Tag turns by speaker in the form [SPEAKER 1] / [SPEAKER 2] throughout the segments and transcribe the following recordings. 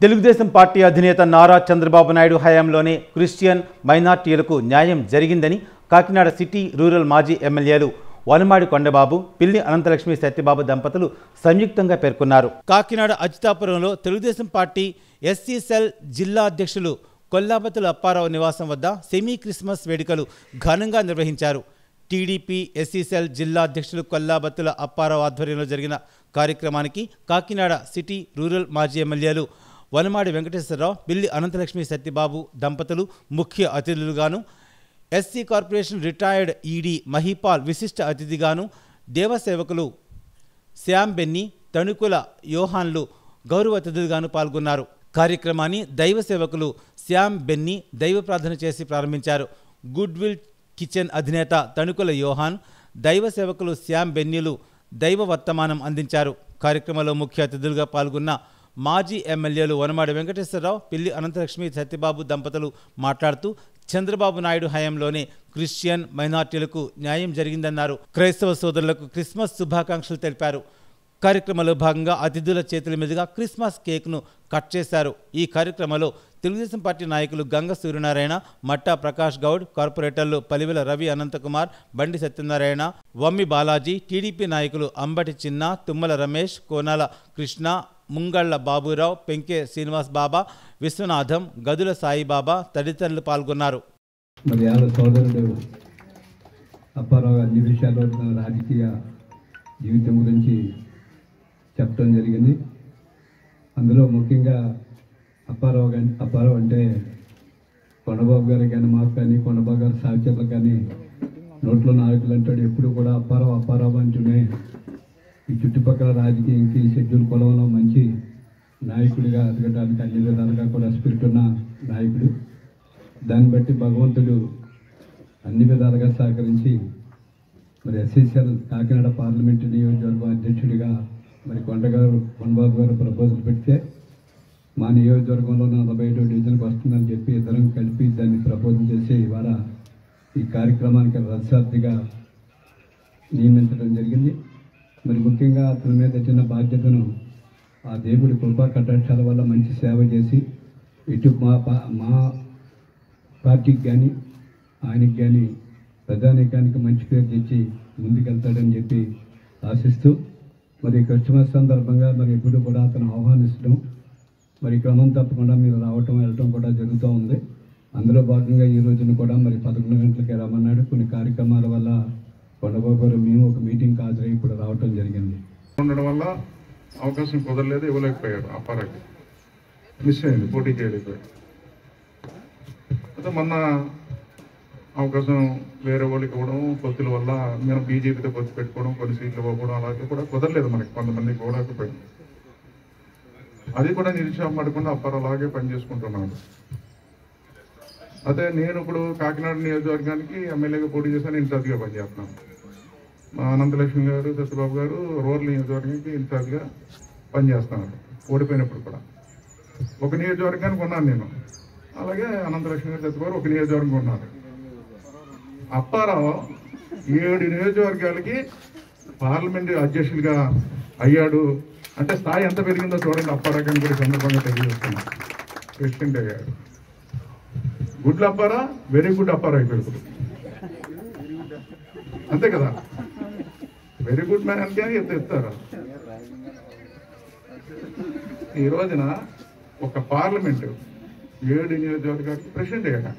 [SPEAKER 1] Telugu Desam party అధినేత నారా చంద్రబాబు నాయుడు హయాంలోనే Christian మైనార్టీలకు న్యాయం జరిగిందని కాకినాడ సిటీ రూరల్ మాజీ ఎమ్మెల్యేలు వనమాడి కొండబాబు పిల్లి అనంతలక్ష్మి సత్యబాబు దంపతులు సంయుక్తంగా పేర్కొన్నారు కాకినాడ అజితాపురంలో తెలుగుదేశం పార్టీ ఎస్సీ సెల్ జిల్లా అధ్యక్షులు కొల్లాపతుల అప్పారావు నివాసం వద్ద సెమీ క్రిస్మస్ వేడుకలు ఘనంగా నిర్వహించారు టీడీపీ ఎస్సీసెల్ జిల్లా అధ్యక్షులు కొల్లాబత్తుల అప్పారావు ఆధ్వర్యంలో జరిగిన కార్యక్రమానికి కాకినాడ సిటీ రూరల్ మాజీ ఎమ్మెల్యేలు వనమాడి వెంకటేశ్వరరావు బిల్లి అనంతలక్ష్మి సత్యబాబు దంపతులు ముఖ్య అతిథులుగాను SC corporation retired ED Mahipal విశిష్ట అతిథిగాను దేవసేవకులు శ్యామ్ బెన్ని తణుకుల యోహాన్లు గౌరవ అతిథులుగాను పాల్గొన్నారు కార్యక్రమాన్ని దైవ సేవకులు శ్యామ్ బెన్ని దైవ ప్రార్థన చేసి ప్రారంభించారు గుడ్ విల్ కిచెన్ అధినేత తణుకుల యోహాన్ దైవ సేవకులు శ్యామ్ బెన్నిలు దైవ వర్తమానం అందించారు కార్యక్రమంలో ముఖ్య అతిథులుగా పాల్గొన్న మాజీ ఎమ్మెల్యేలు వనమాడి వెంకటేశ్వరరావు పిల్లి అనంతలక్ష్మి సత్యబాబు దంపతులు మాట్లాడుతూ చంద్రబాబు నాయుడు హయాంలోనే క్రిస్టియన్ మైనార్టీలకు న్యాయం జరిగిందన్నారు క్రైస్తవ సోదరులకు క్రిస్మస్ శుభాకాంక్షలు తెలిపారు కార్యక్రమంలో భాగంగా అతిథుల చేతుల మీదుగా క్రిస్మస్ కేక్ను కట్ చేశారు ఈ కార్యక్రమంలో తెలుగుదేశం పార్టీ నాయకులు గంగ సూర్యనారాయణ మట్టా ప్రకాష్ గౌడ్ కార్పొరేటర్లు పలివెల రవి అనంతకుమార్ బండి సత్యనారాయణ వమ్మి బాలాజీ టీడీపీ నాయకులు అంబటి చిన్న తుమ్మల రమేష్ కోనాల కృష్ణ ముంగళ్ల బాబురావు పెంకే శ్రీనివాస్ బాబా విశ్వనాథం గదుల సాయిబాబా తదితరులు పాల్గొన్నారు
[SPEAKER 2] మరి వాళ్ళ సోదరుడు అప్పారావు అన్ని విషయాల్లో తన రాజకీయ జీవితం గురించి చెప్పడం జరిగింది అందులో ముఖ్యంగా అప్పారావు కానీ అప్పారావు అంటే కొండబాబు గారు కానీ మాకు కానీ కొండబాబు గారు సాహిత్యాలకు కానీ నోట్లో నాయకులు అంటాడు ఎప్పుడు కూడా అప్పారావు అప్పారావు అంటూనే ఈ చుట్టుపక్కల రాజకీయంకి షెడ్యూల్ కులంలో మంచి నాయకుడిగా ఎదగడానికి అన్ని విధాలుగా కూడా స్పిరిట్ ఉన్న నాయకుడు దాన్ని బట్టి భగవంతుడు అన్ని విధాలుగా సహకరించి మరి ఎస్ఎస్ఎల్ కాకినాడ పార్లమెంటు నియోజకవర్గం అధ్యక్షుడిగా మరి కొండగారు కొండబాబు గారు ప్రపోజల్ పెడితే మా నియోజకవర్గంలో నలభై ఐదు డివిజన్కి వస్తుందని చెప్పి ఇద్దరం కలిపి దాన్ని ప్రపోజల్ చేసి ఇవాళ ఈ కార్యక్రమానికి రథసార్థిగా నియమించడం జరిగింది మరి ముఖ్యంగా అతని మీద చిన్న బాధ్యతను ఆ దేవుడి కృపా కటాక్షాల వల్ల మంచి సేవ చేసి ఇటు మా పా- మా పార్టీకి కానీ ఆయనకి కానీ ప్రజానీకానికి మంచి పేరు తెచ్చి ముందుకెళ్తాడని చెప్పి ఆశిస్తూ మరి క్రిస్మస్ సందర్భంగా మరి ఎప్పుడు కూడా అతను ఆహ్వానిస్తడం మరి క్రమం తప్పకుండా మీరు రావటం వెళ్ళటం కూడా జరుగుతూ ఉంది అందులో భాగంగా ఈ రోజున కూడా మరి పదకొండు గంటలకి రమ్మన్నాడు కొన్ని కార్యక్రమాల వల్ల కొండబాబు గారు మేము ఒక మీటింగ్ హాజరై ఇప్పుడు రావటం జరిగింది
[SPEAKER 3] ఉండడం వల్ల అవకాశం కుదరలేదు ఇవ్వలేకపోయాడు అప్పారాకి మిస్ అయింది పోటీ చేయలేకపోయాడు అయితే మొన్న అవకాశం వేరే వాళ్ళకి ఇవ్వడం పొత్తుల వల్ల మేము బీజేపీతో పొత్తు పెట్టుకోవడం కొన్ని సీట్లు ఇవ్వకపోవడం అలాగే కూడా కుదరలేదు మనకి కొంతమందికి ఇవ్వలేకపోయాం అది కూడా నిరుత్సాహపడకుండా అప్పారావు అలాగే పనిచేసుకుంటున్నాడు అయితే నేను ఇప్పుడు కాకినాడ నియోజకవర్గానికి ఎమ్మెల్యేగా పోటీ చేశాను ఇన్ఛార్జ్గా పనిచేస్తున్నాను మా అనంతలక్ష్మి గారు సత్యబాబు గారు రూరల్ నియోజకవర్గానికి ఇన్ఛార్జ్గా పనిచేస్తున్నారు ఓడిపోయినప్పుడు కూడా ఒక నియోజకవర్గానికి ఉన్నాను నేను అలాగే అనంతలక్ష్మి గారు సత్యబాబు ఒక నియోజకవర్గం ఉన్నారు అప్పారావు ఏడు నియోజకవర్గాలకి పార్లమెంటు అధ్యక్షులుగా అయ్యాడు అంటే స్థాయి ఎంత పెరిగిందో చూడండి అప్పారావు గారిని కూడా ఈ సందర్భంగా తెలియజేస్తున్నాను ప్రెసిడెంట్ అయ్యాడు గుడ్లు అప్పారా వెరీ గుడ్ అప్పారా అయిపోయాడు ఇప్పుడు. అంతే కదా వెరీ గుడ్ మ్యాన్ అంటే ఎంత ఇస్తారా ఈ రోజున ఒక పార్లమెంట్ ఏడు నియోజకవర్గానికి ప్రెసిడెంట్ అయ్యాడు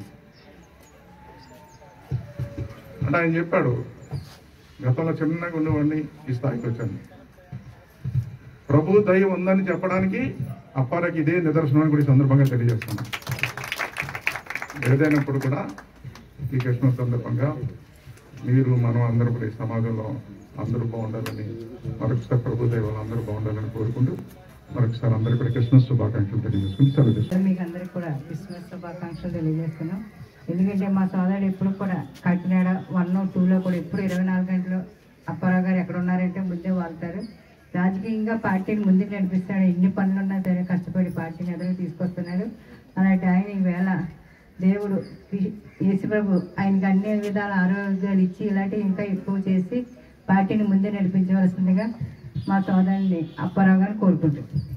[SPEAKER 3] అంటే ఆయన చెప్పాడు గతంలో చిన్నగా ఉండేవాడిని ఈ స్థాయికి వచ్చాను ప్రభు దయ ఉందని చెప్పడానికి అప్పారాకి ఇదే నిదర్శనం కూడా ఈ సందర్భంగా తెలియజేస్తున్నాను ఏదైనప్పుడు కూడా ఈ క్రిస్మస్ సందర్భంగా మీరు మనం అందరూ కూడా ఈ సమాజంలో అందరూ బాగుండాలని మరొకసారి ప్రభు దైవాలు అందరూ బాగుండాలని కోరుకుంటూ మరొకసారి అందరూ కూడా క్రిస్మస్ శుభాకాంక్షలు తెలియజేసుకుంటూ సెలవు తీసుకుంటాం.
[SPEAKER 4] మీకు అందరికి కూడా క్రిస్మస్ శుభాకాంక్షలు తెలియజేస్తున్నాం ఎందుకంటే మా సోదరుడు ఎప్పుడు కూడా కాకినాడ వన్ టూలో కూడా ఎప్పుడు ఇరవై నాలుగు గంటలు అప్పారావు గారు ఎక్కడ ఉన్నారంటే ముందే వాళ్తారు రాజకీయంగా పార్టీని ముందుకు నడిపిస్తాడు ఎన్ని పనులు ఉన్నా సరే కష్టపడి పార్టీని ఎదురు తీసుకొస్తున్నాడు అలాంటి ఆయన ఈవేళ దేవుడు ఈ- యేసుప్రభు ఆయనకి అన్ని విధాల ఆరోగ్యాలు ఇచ్చి ఇలాంటివి ఇంకా ఎక్కువ చేసి పార్టీని ముందే నడిపించవలసిందిగా మా సోదరుని అప్పారావు గారిని కోరుకుంటున్నాం